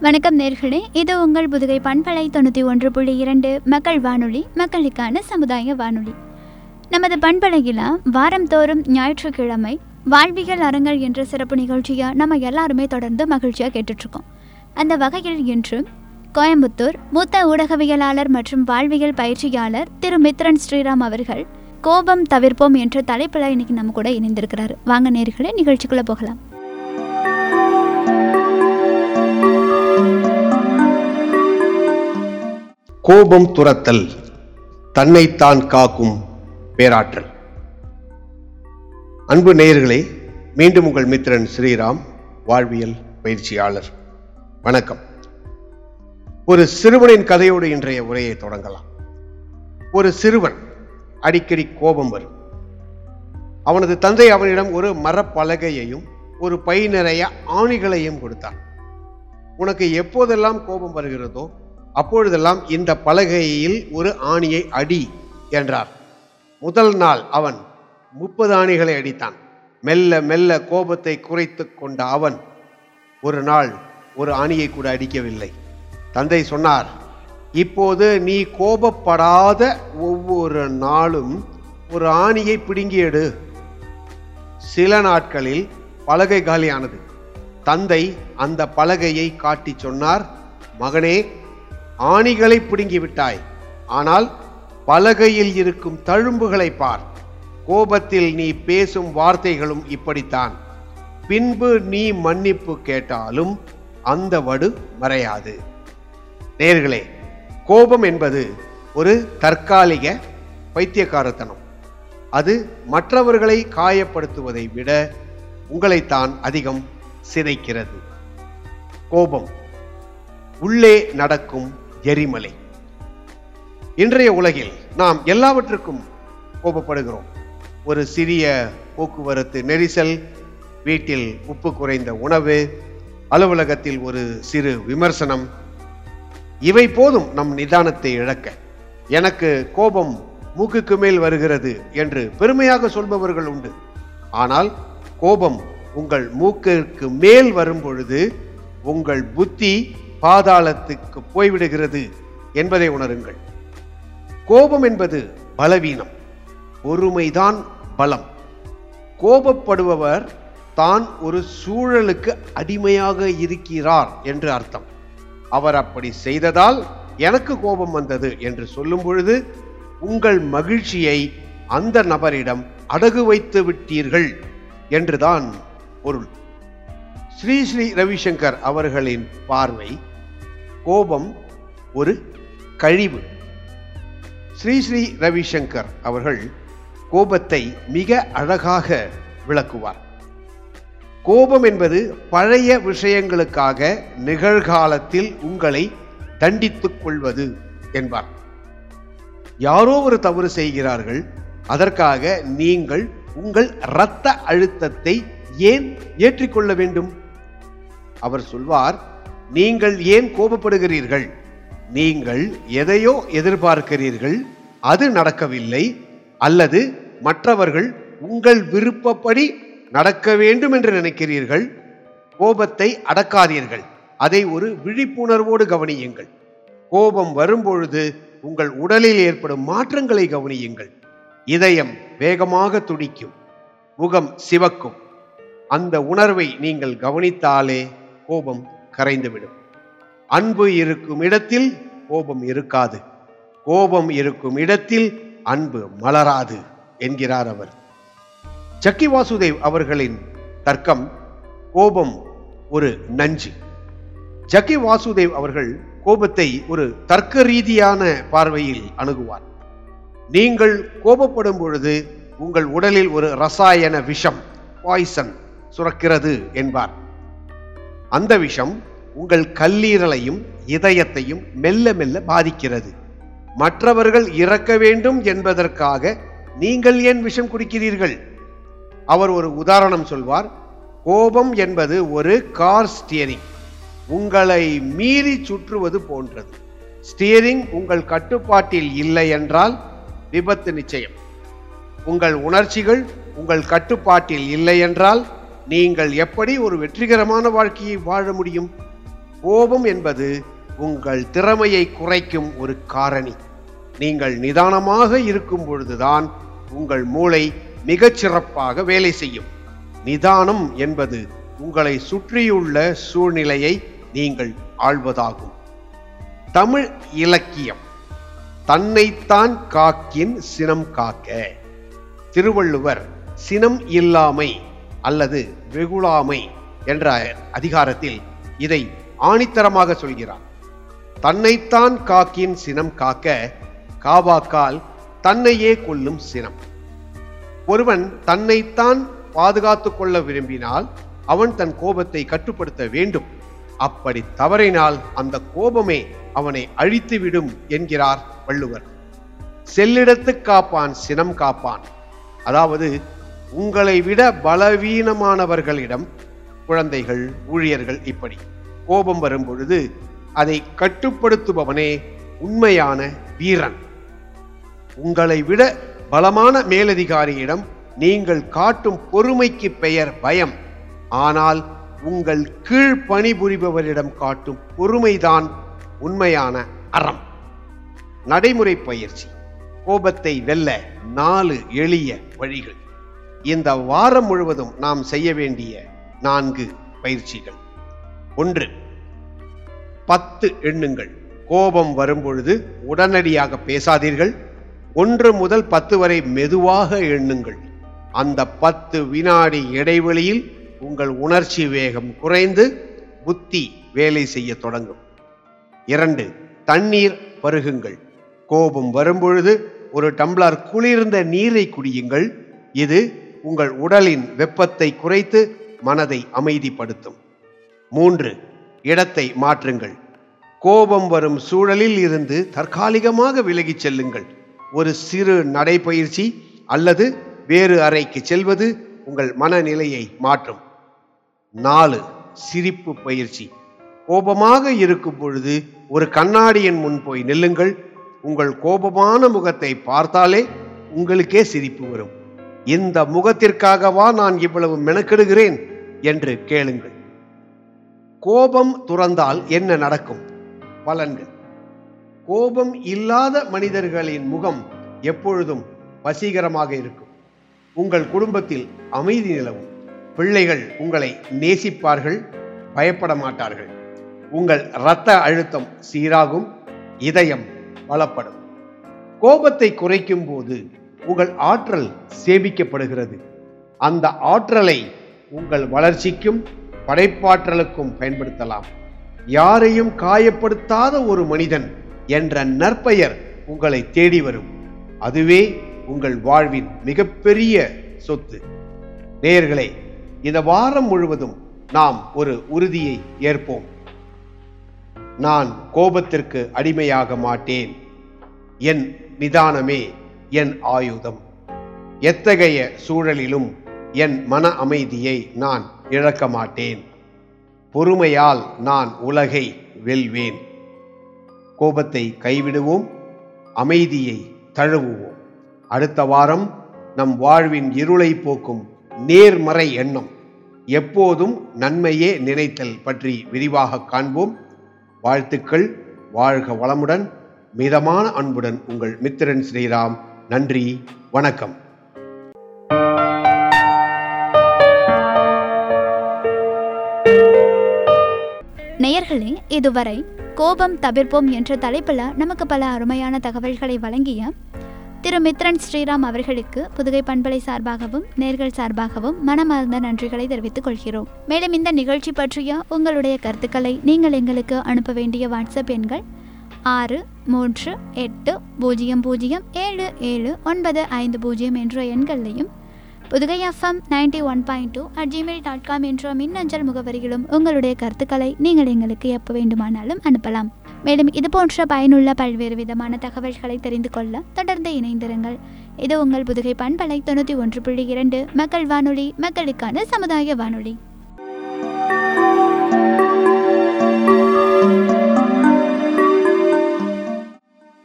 வணக்கம் நேர்களே இது உங்கள் புதுகை பண்பலை தொண்ணூற்றி ஒன்று புள்ளி இரண்டு மக்கள் வானொலி மக்களுக்கான சமுதாய வானொலி நமது பண்பலையில் வாரந்தோறும் ஞாயிற்றுக்கிழமை வாழ்வியல் அரங்கல் என்ற சிறப்பு நிகழ்ச்சியாக நம்ம எல்லாருமே தொடர்ந்து மகிழ்ச்சியாக கேட்டுட்ருக்கோம் அந்த வகையில் இன்று கோயம்புத்தூர் மூத்த ஊடகவியலாளர் மற்றும் வாழ்வியல் பயிற்சியாளர் திரு மித்ரன் ஸ்ரீராம் அவர்கள் கோபம் தவிர்ப்போம் என்ற தலைப்பில் இன்னைக்கு நம்ம கூட இணைந்திருக்கிறாரு வாங்க நேர்களே நிகழ்ச்சிக்குள்ளே போகலாம் கோபம் துரத்தல் தன்னைத்தான் காக்கும் பேராற்றல் அன்பு நேயர்களே மீண்டும் உங்கள் மித்திரன் ஸ்ரீராம் வாழ்வியல் பயிற்சியாளர் வணக்கம் ஒரு சிறுவனின் கதையோடு இன்றைய உரையை தொடங்கலாம் ஒரு சிறுவன் அடிக்கடி கோபம் வரும் அவனது தந்தை அவனிடம் ஒரு மரப்பலகையையும் ஒரு பை நிறைய ஆணிகளையும் கொடுத்தான் உனக்கு எப்போதெல்லாம் கோபம் வருகிறதோ அப்பொழுதெல்லாம் இந்த பலகையில் ஒரு ஆணியை அடி என்றார் முதல் நாள் அவன் முப்பது ஆணிகளை அடித்தான் மெல்ல மெல்ல கோபத்தை குறைத்து கொண்ட அவன் ஒரு நாள் ஒரு ஆணியை கூட அடிக்கவில்லை தந்தை சொன்னார் இப்போது நீ கோபப்படாத ஒவ்வொரு நாளும் ஒரு ஆணியை பிடுங்கி எடு சில நாட்களில் பலகை காலியானது தந்தை அந்த பலகையை காட்டி சொன்னார் மகனே ஆணிகளை பிடுங்கி விட்டாய் ஆனால் பலகையில் இருக்கும் தழும்புகளை பார் கோபத்தில் நீ பேசும் வார்த்தைகளும் இப்படித்தான் பின்பு நீ மன்னிப்பு கேட்டாலும் அந்த வடு மறையாது நேர்களே கோபம் என்பது ஒரு தற்காலிக பைத்தியக்காரத்தனம் அது மற்றவர்களை காயப்படுத்துவதை விட உங்களைத்தான் அதிகம் சிதைக்கிறது கோபம் உள்ளே நடக்கும் எரிமலை இன்றைய உலகில் நாம் எல்லாவற்றுக்கும் கோபப்படுகிறோம் ஒரு சிறிய போக்குவரத்து நெரிசல் வீட்டில் உப்பு குறைந்த உணவு அலுவலகத்தில் ஒரு சிறு விமர்சனம் இவை போதும் நம் நிதானத்தை இழக்க எனக்கு கோபம் மூக்குக்கு மேல் வருகிறது என்று பெருமையாக சொல்பவர்கள் உண்டு ஆனால் கோபம் உங்கள் மூக்கிற்கு மேல் வரும் பொழுது உங்கள் புத்தி பாதாளத்துக்கு போய்விடுகிறது என்பதை உணருங்கள் கோபம் என்பது பலவீனம் பொறுமைதான் பலம் கோபப்படுபவர் தான் ஒரு சூழலுக்கு அடிமையாக இருக்கிறார் என்று அர்த்தம் அவர் அப்படி செய்ததால் எனக்கு கோபம் வந்தது என்று சொல்லும் பொழுது உங்கள் மகிழ்ச்சியை அந்த நபரிடம் அடகு வைத்து விட்டீர்கள் என்றுதான் பொருள் ஸ்ரீ ஸ்ரீ ரவிசங்கர் அவர்களின் பார்வை கோபம் ஒரு கழிவு ஸ்ரீ ஸ்ரீ ரவிசங்கர் அவர்கள் கோபத்தை மிக அழகாக விளக்குவார் கோபம் என்பது பழைய விஷயங்களுக்காக நிகழ்காலத்தில் உங்களை தண்டித்துக் கொள்வது என்பார் யாரோ ஒரு தவறு செய்கிறார்கள் அதற்காக நீங்கள் உங்கள் இரத்த அழுத்தத்தை ஏன் ஏற்றிக்கொள்ள வேண்டும் அவர் சொல்வார் நீங்கள் ஏன் கோபப்படுகிறீர்கள் நீங்கள் எதையோ எதிர்பார்க்கிறீர்கள் அது நடக்கவில்லை அல்லது மற்றவர்கள் உங்கள் விருப்பப்படி நடக்க வேண்டும் என்று நினைக்கிறீர்கள் கோபத்தை அடக்காதீர்கள் அதை ஒரு விழிப்புணர்வோடு கவனியுங்கள் கோபம் வரும்பொழுது உங்கள் உடலில் ஏற்படும் மாற்றங்களை கவனியுங்கள் இதயம் வேகமாக துடிக்கும் முகம் சிவக்கும் அந்த உணர்வை நீங்கள் கவனித்தாலே கோபம் கரைந்துவிடும் அன்பு இருக்கும் இடத்தில் கோபம் இருக்காது கோபம் இருக்கும் இடத்தில் அன்பு மலராது என்கிறார் அவர் சக்கி வாசுதேவ் அவர்களின் தர்க்கம் கோபம் ஒரு நஞ்சு ஜக்கி வாசுதேவ் அவர்கள் கோபத்தை ஒரு தர்க்க ரீதியான பார்வையில் அணுகுவார் நீங்கள் கோபப்படும் பொழுது உங்கள் உடலில் ஒரு ரசாயன விஷம் பாய்சன் சுரக்கிறது என்பார் அந்த விஷம் உங்கள் கல்லீரலையும் இதயத்தையும் மெல்ல மெல்ல பாதிக்கிறது மற்றவர்கள் இறக்க வேண்டும் என்பதற்காக நீங்கள் ஏன் விஷம் குடிக்கிறீர்கள் அவர் ஒரு உதாரணம் சொல்வார் கோபம் என்பது ஒரு கார் ஸ்டியரிங் உங்களை மீறி சுற்றுவது போன்றது ஸ்டியரிங் உங்கள் கட்டுப்பாட்டில் இல்லை என்றால் விபத்து நிச்சயம் உங்கள் உணர்ச்சிகள் உங்கள் கட்டுப்பாட்டில் இல்லை என்றால் நீங்கள் எப்படி ஒரு வெற்றிகரமான வாழ்க்கையை வாழ முடியும் கோபம் என்பது உங்கள் திறமையை குறைக்கும் ஒரு காரணி நீங்கள் நிதானமாக இருக்கும் பொழுதுதான் உங்கள் மூளை மிகச் சிறப்பாக வேலை செய்யும் நிதானம் என்பது உங்களை சுற்றியுள்ள சூழ்நிலையை நீங்கள் ஆள்வதாகும் தமிழ் இலக்கியம் தன்னைத்தான் காக்கின் சினம் காக்க திருவள்ளுவர் சினம் இல்லாமை அல்லது வெகுளாமை என்ற அதிகாரத்தில் இதை ஆணித்தரமாக சொல்கிறார் தன்னைத்தான் காக்கின் சினம் காக்க காவாக்கால் தன்னையே கொல்லும் சினம் ஒருவன் தன்னைத்தான் பாதுகாத்துக் கொள்ள விரும்பினால் அவன் தன் கோபத்தை கட்டுப்படுத்த வேண்டும் அப்படி தவறினால் அந்த கோபமே அவனை அழித்துவிடும் என்கிறார் வள்ளுவர் செல்லிடத்து காப்பான் சினம் காப்பான் அதாவது உங்களை விட பலவீனமானவர்களிடம் குழந்தைகள் ஊழியர்கள் இப்படி கோபம் வரும் பொழுது அதை கட்டுப்படுத்துபவனே உண்மையான வீரன் உங்களை விட பலமான மேலதிகாரியிடம் நீங்கள் காட்டும் பொறுமைக்கு பெயர் பயம் ஆனால் உங்கள் கீழ் பணிபுரிபவரிடம் காட்டும் பொறுமைதான் உண்மையான அறம் நடைமுறை பயிற்சி கோபத்தை வெல்ல நாலு எளிய வழிகள் இந்த வாரம் முழுவதும் நாம் செய்ய வேண்டிய நான்கு பயிற்சிகள் ஒன்று பத்து எண்ணுங்கள் கோபம் வரும்பொழுது உடனடியாக பேசாதீர்கள் ஒன்று முதல் பத்து வரை மெதுவாக எண்ணுங்கள் அந்த பத்து வினாடி இடைவெளியில் உங்கள் உணர்ச்சி வேகம் குறைந்து புத்தி வேலை செய்ய தொடங்கும் இரண்டு தண்ணீர் பருகுங்கள் கோபம் வரும்பொழுது ஒரு டம்ளர் குளிர்ந்த நீரை குடியுங்கள் இது உங்கள் உடலின் வெப்பத்தை குறைத்து மனதை அமைதிப்படுத்தும் மூன்று இடத்தை மாற்றுங்கள் கோபம் வரும் சூழலில் இருந்து தற்காலிகமாக விலகிச் செல்லுங்கள் ஒரு சிறு நடைப்பயிற்சி அல்லது வேறு அறைக்கு செல்வது உங்கள் மனநிலையை மாற்றும் நாலு சிரிப்பு பயிற்சி கோபமாக இருக்கும் பொழுது ஒரு கண்ணாடியின் முன் போய் நில்லுங்கள் உங்கள் கோபமான முகத்தை பார்த்தாலே உங்களுக்கே சிரிப்பு வரும் இந்த முகத்திற்காகவா நான் இவ்வளவு மெனக்கெடுகிறேன் என்று கேளுங்கள் கோபம் துறந்தால் என்ன நடக்கும் பலன்கள் கோபம் இல்லாத மனிதர்களின் முகம் எப்பொழுதும் வசீகரமாக இருக்கும் உங்கள் குடும்பத்தில் அமைதி நிலவும் பிள்ளைகள் உங்களை நேசிப்பார்கள் பயப்பட மாட்டார்கள் உங்கள் இரத்த அழுத்தம் சீராகும் இதயம் பலப்படும் கோபத்தை குறைக்கும் போது உங்கள் ஆற்றல் சேமிக்கப்படுகிறது அந்த ஆற்றலை உங்கள் வளர்ச்சிக்கும் படைப்பாற்றலுக்கும் பயன்படுத்தலாம் யாரையும் காயப்படுத்தாத ஒரு மனிதன் என்ற நற்பெயர் உங்களை தேடி வரும் அதுவே உங்கள் வாழ்வின் மிகப்பெரிய சொத்து நேயர்களே இந்த வாரம் முழுவதும் நாம் ஒரு உறுதியை ஏற்போம் நான் கோபத்திற்கு அடிமையாக மாட்டேன் என் நிதானமே என் ஆயுதம் எத்தகைய சூழலிலும் என் மன அமைதியை நான் இழக்க மாட்டேன் பொறுமையால் நான் உலகை வெல்வேன் கோபத்தை கைவிடுவோம் அமைதியை தழுவுவோம் அடுத்த வாரம் நம் வாழ்வின் இருளை போக்கும் நேர்மறை எண்ணம் எப்போதும் நன்மையே நினைத்தல் பற்றி விரிவாக காண்போம் வாழ்த்துக்கள் வாழ்க வளமுடன் மிதமான அன்புடன் உங்கள் மித்திரன் ஸ்ரீராம் நன்றி வணக்கம் நேயர்களே இதுவரை கோபம் தவிர்ப்போம் என்ற தலைப்பில் நமக்கு பல அருமையான தகவல்களை வழங்கிய திரு மித்ரன் ஸ்ரீராம் அவர்களுக்கு புதுகை பண்பலை சார்பாகவும் நேர்கள் சார்பாகவும் மனமார்ந்த நன்றிகளை தெரிவித்துக் கொள்கிறோம் மேலும் இந்த நிகழ்ச்சி பற்றிய உங்களுடைய கருத்துக்களை நீங்கள் எங்களுக்கு அனுப்ப வேண்டிய வாட்ஸ்அப் எண்கள் ஆறு மூன்று எட்டு பூஜ்ஜியம் பூஜ்ஜியம் ஏழு ஏழு ஒன்பது ஐந்து பூஜ்ஜியம் என்ற எண்களையும் Pudugai FM ninety one point two at Gmail dot com என்ற மின்னஞ்சல் முகவரியிலும் உங்களுடைய கருத்துக்களை நீங்கள் எங்களுக்கு எப்போ வேண்டுமானாலும் அனுப்பலாம் மேலும் இது போன்ற பயனுள்ள பல்வேறு விதமான தகவல்களை தெரிந்து கொள்ள தொடர்ந்து இணைந்திருங்கள் இது உங்கள் புதுகை பண்பலை தொண்ணூற்றி ஒன்று புள்ளி இரண்டு மக்கள் வானொலி மக்களுக்கான சமுதாய வானொலி